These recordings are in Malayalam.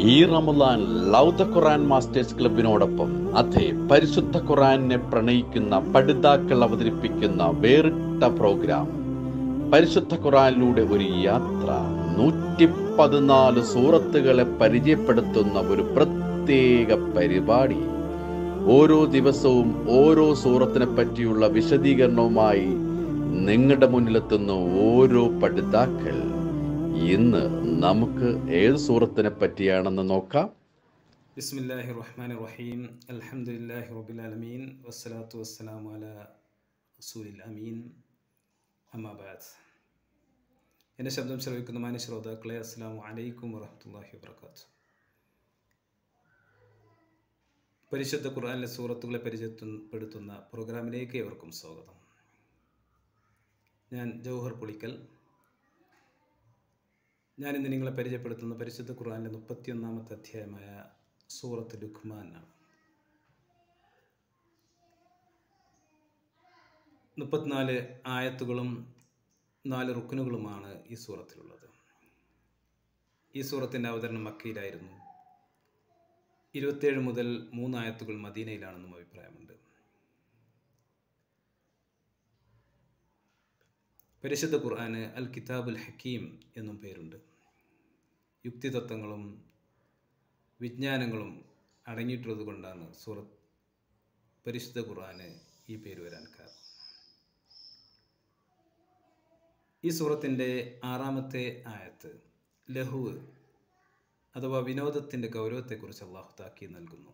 ഈ Ramadan love the Quran masters ക്ലബിനോടൊപ്പം അതെ പരിശുദ്ധ ഖുറാനെ പ്രണയിക്കുന്ന പഠിതാക്കൾ അവതരിപ്പിക്കുന്ന വേറിട്ട പ്രോഗ്രാം പരിശുദ്ധ ഖുറാനിലൂടെ ഒരു യാത്ര നൂറ്റി പതിനാല് സൂറത്തുകളെ പരിചയപ്പെടുത്തുന്ന ഒരു പ്രത്യേക പരിപാടി ഓരോ ദിവസവും ഓരോ സൂറത്തിനെ പറ്റിയുള്ള വിശദീകരണവുമായി നിങ്ങളുടെ മുന്നിലെത്തുന്ന ഓരോ പഠിതാക്കൾ ഇന്ന് നമുക്ക് ഏത് സൂറത്തിനെ പറ്റിയാണെന്ന് നോക്കാം ബിസ്മില്ലാഹി റഹ്മാൻ റഹീം അൽഹംദുലില്ലാഹി റബ്ബിൽ ആലമീൻ വസ്സലാത്തു വസ്സലാമു അലാ റസൂലിൽ അമീൻ അമ്മാബാദ് എൻ്റെ ശബ്ദം ശ്രവിക്കുന്ന മാന്യ ശ്രോതാക്കളെ അസ്സലാമു അലൈക്കും വറഹ്മത്തുള്ളാഹി വബർക്കാത്തു പരിശുദ്ധ ഖുർആനിലെ സൂറത്തുകളെ പരിചയപ്പെടുത്തുന്ന പ്രോഗ്രാമിലേക്ക് ഏവർക്കും സ്വാഗതം ഞാൻ ജൗഹർ പുളിക്കൽ ഞാൻ ഇന്ന് നിങ്ങളെ പരിചയപ്പെടുത്തുന്ന പരിശുദ്ധ ഖുർആനിലെ മുപ്പത്തിയൊന്നാമത്തെ അധ്യായമായ സൂറത്ത് ലുഖ്മാനാണ് മുപ്പത്തിനാല് ആയത്തുകളും നാല് റുക്കനുകളുമാണ് ഈ സൂറത്തിലുള്ളത് ഈ സൂറത്തിൻ്റെ അവതരണം മക്കയിലായിരുന്നു ഇരുപത്തേഴ് മുതൽ മൂന്നായത്തുകൾ മദീനയിലാണെന്നും അഭിപ്രായമുണ്ട് പരിശുദ്ധ ഖുർആന് അൽ കിതാബുൽ ഹക്കീം എന്നും പേരുണ്ട് യുക്തിതത്വങ്ങളും വിജ്ഞാനങ്ങളും അടങ്ങിയിട്ടുള്ളത് കൊണ്ടാണ് സൂറത്ത് പരിശുദ്ധ ഖുർആന് ഈ പേര് വരാൻ കാരണം ഈ സൂറത്തിൻ്റെ ആറാമത്തെ ആയത്ത് ലഹുവ് അഥവാ വിനോദത്തിൻ്റെ ഗൗരവത്തെക്കുറിച്ച് അള്ളാഹു താക്കി നൽകുന്നു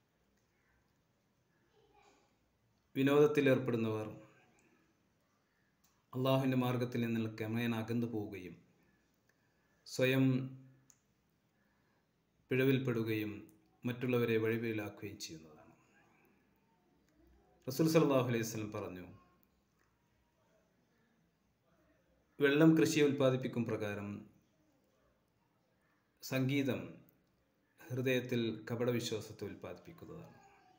വിനോദത്തിൽ ഏർപ്പെടുന്നവർ അള്ളാഹുവിൻ്റെ മാർഗത്തിൽ നിന്ന് ക്രമേണ അകന്നു പോവുകയും സ്വയം പിഴവിൽപ്പെടുകയും മറ്റുള്ളവരെ വഴിവിലാക്കുകയും ചെയ്യുന്നതാണ് റസൂൽ സല്ലാഹു അലൈഹി സ്വലം പറഞ്ഞു വെള്ളം കൃഷിയെ ഉൽപ്പാദിപ്പിക്കും പ്രകാരം സംഗീതം ഹൃദയത്തിൽ കപടവിശ്വാസത്തെ ഉൽപ്പാദിപ്പിക്കുന്നതാണ്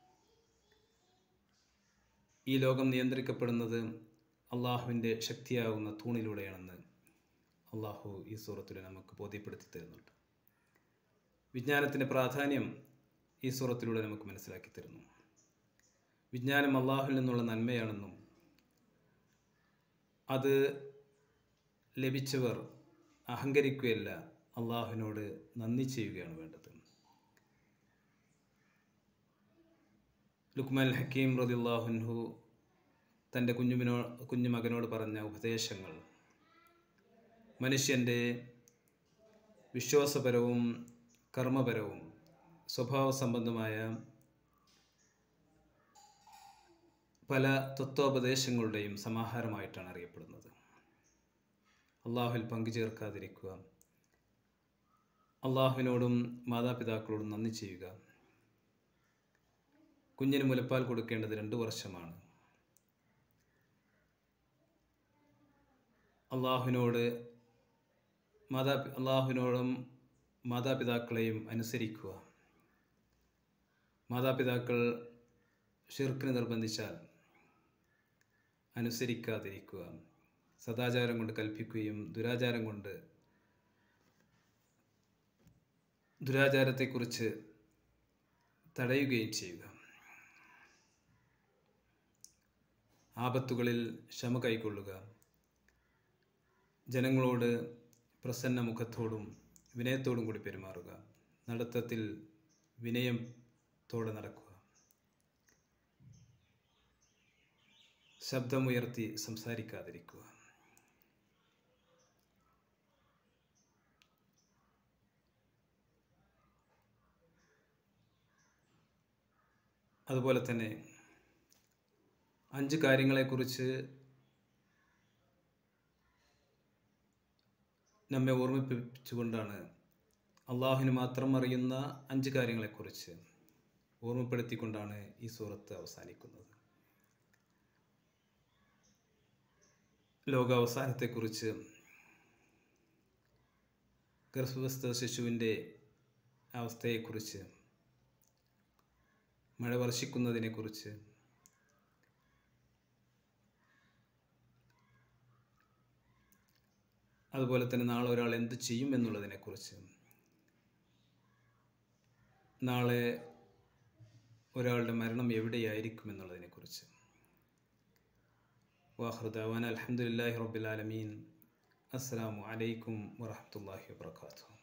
ഈ ലോകം നിയന്ത്രിക്കപ്പെടുന്നത് അള്ളാഹുവിൻ്റെ ശക്തിയാകുന്ന തൂണിലൂടെയാണെന്ന് അള്ളാഹു ഈ സൂറത്തിൽ നമുക്ക് ബോധ്യപ്പെടുത്തി തരുന്നുണ്ട് വിജ്ഞാനത്തിൻ്റെ പ്രാധാന്യം ഈ സൂറത്തിലൂടെ നമുക്ക് മനസ്സിലാക്കി തരുന്നു വിജ്ഞാനം അള്ളാഹുവിൽ നിന്നുള്ള നന്മയാണെന്നും അത് ലഭിച്ചവർ അഹങ്കരിക്കുകയല്ല അള്ളാഹുവിനോട് നന്ദി ചെയ്യുകയാണ് വേണ്ടത് ലുക്മാൻ ഹക്കീം റദിള്ളാഹുൻഹു തൻ്റെ കുഞ്ഞുമിനോ കുഞ്ഞുമകനോട് പറഞ്ഞ ഉപദേശങ്ങൾ മനുഷ്യൻ്റെ വിശ്വാസപരവും കർമ്മപരവും സ്വഭാവ സംബന്ധമായ പല തത്വോപദേശങ്ങളുടെയും സമാഹാരമായിട്ടാണ് അറിയപ്പെടുന്നത് അള്ളാഹുവിൽ പങ്കുചേർക്കാതിരിക്കുക അള്ളാഹുവിനോടും മാതാപിതാക്കളോടും നന്ദി ചെയ്യുക കുഞ്ഞിന് മുലപ്പാൽ കൊടുക്കേണ്ടത് രണ്ട് വർഷമാണ് അള്ളാഹുവിനോട് മാതാ അള്ളാഹുവിനോടും മാതാപിതാക്കളെയും അനുസരിക്കുക മാതാപിതാക്കൾ ഷിർക്കിന് നിർബന്ധിച്ചാൽ അനുസരിക്കാതിരിക്കുക സദാചാരം കൊണ്ട് കൽപ്പിക്കുകയും ദുരാചാരം കൊണ്ട് ദുരാചാരത്തെക്കുറിച്ച് തടയുകയും ചെയ്യുക ആപത്തുകളിൽ ക്ഷമ കൈക്കൊള്ളുക ജനങ്ങളോട് പ്രസന്ന മുഖത്തോടും വിനയത്തോടും കൂടി പെരുമാറുക നടത്തത്തിൽ വിനയത്തോടെ നടക്കുക ശബ്ദമുയർത്തി സംസാരിക്കാതിരിക്കുക അതുപോലെ തന്നെ അഞ്ച് കാര്യങ്ങളെക്കുറിച്ച് നമ്മെ ഓർമ്മിപ്പിച്ചുകൊണ്ടാണ് അള്ളാഹുവിന് മാത്രം അറിയുന്ന അഞ്ച് കാര്യങ്ങളെക്കുറിച്ച് ഓർമ്മപ്പെടുത്തിക്കൊണ്ടാണ് ഈ സൂറത്ത് അവസാനിക്കുന്നത് ലോകാവസാനത്തെക്കുറിച്ച് ഗർഭസ്ഥ ശിശുവിൻ്റെ അവസ്ഥയെക്കുറിച്ച് മഴ വർഷിക്കുന്നതിനെക്കുറിച്ച് അതുപോലെ തന്നെ നാളെ ഒരാൾ എന്ത് ചെയ്യും എന്നുള്ളതിനെക്കുറിച്ച് നാളെ ഒരാളുടെ മരണം എവിടെയായിരിക്കും എന്നുള്ളതിനെക്കുറിച്ച് വാഹൃദാവാൻ അലഹമുല്ലാഹി റബ്ബിൽ ആലമീൻ അസ്സാം വലൈക്കും വറഹമത്തല്ലാഹി വാത്തു